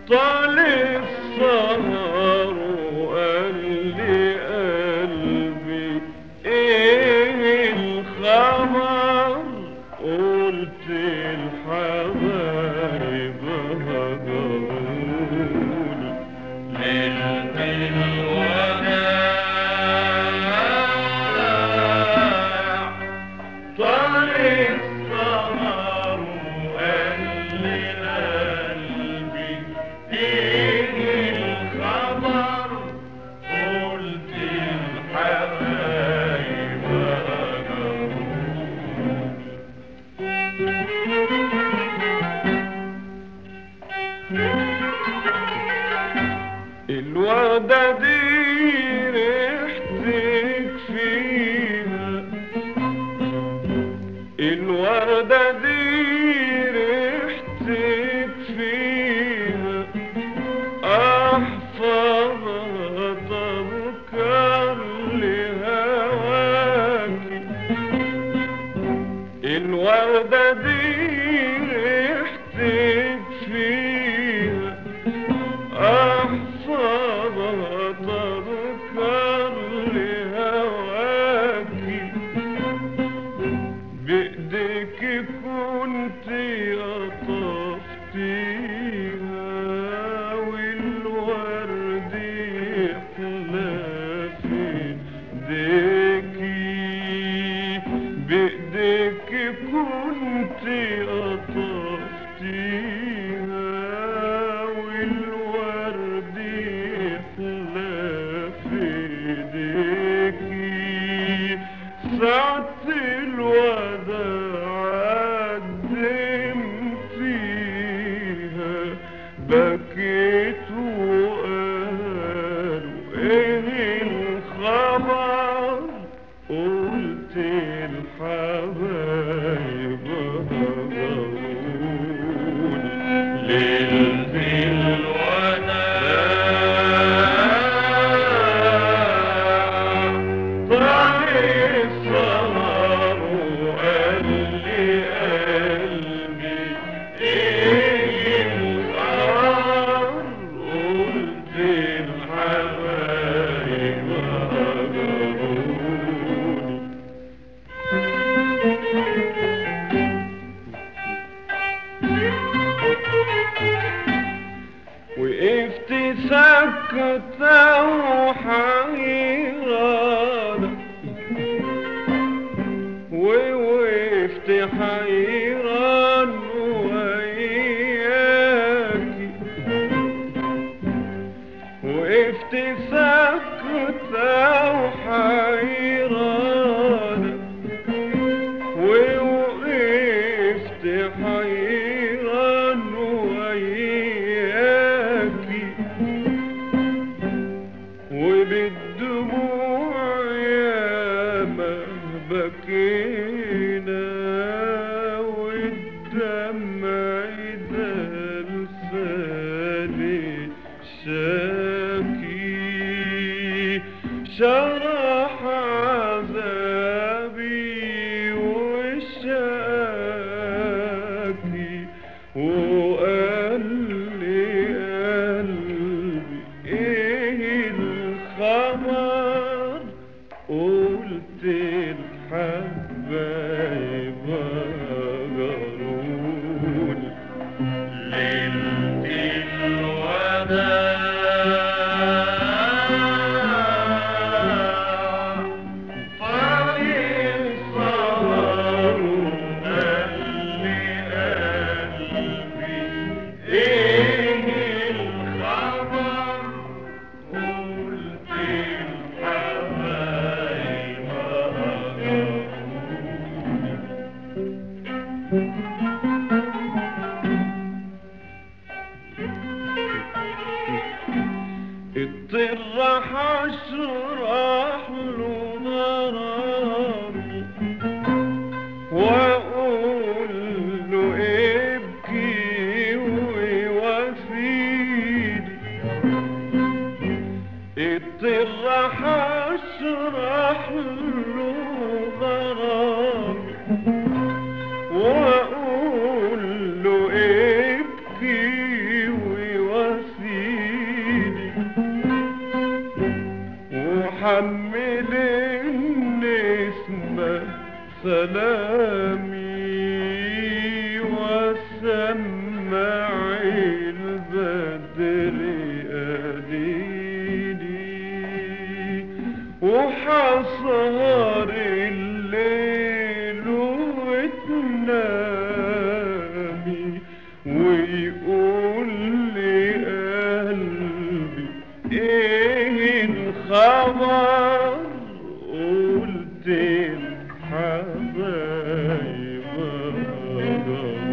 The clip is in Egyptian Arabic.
طال السهر وقال لي قلبي ايه الخبر قلت الحبايب هجروني ليلة الوداع طال السهر وقال لي قلبي ايه الخبر قلت الحبايب هجروني الوردة دي ريحتك فيها الوردة دي ريحتك فيها أحفظها تذكر لهواكي الوردة دي ريحتك فيها أحفظها تذكر لهواكي بإيديك كنت قطفتيها والورد يحلى في ايديكي بإيديك كنت قطفتيها والورد يحلى في ايديكي ساعة الوداع قدمتيها بكيت وقالوا ايه الخبر قلت الحبايب هجروني ليلة الوداع طال السهر وقال لي قلبي ايه الخبر قلت الحبايب هجروني وقفت سكتة وحيرانة ووقفت حيران وياكي وقفت سكتة وحيرانة ووقفت حيران وياكي وبالدموع ياما بكينا والدمع ده لساني شاكي شرح عذابي وشاكي وقال لي قلبي ايه الخبر قلت الحبايب هجروني ليلة الوداع طال السهر وقال لي قلبي ايه الخبر قلت الحبايب هجروني اضطر حشرح له مراري واقول له ابكي ويواسيني اضطر حشرح له غرامي واقول له ابكي ويواسيني وحمل النسمة سلامي وسمع البدر أديني وحصهر الليل وتنامي ويقول لي قلبي ايه الخبر قلت الحبايب غدر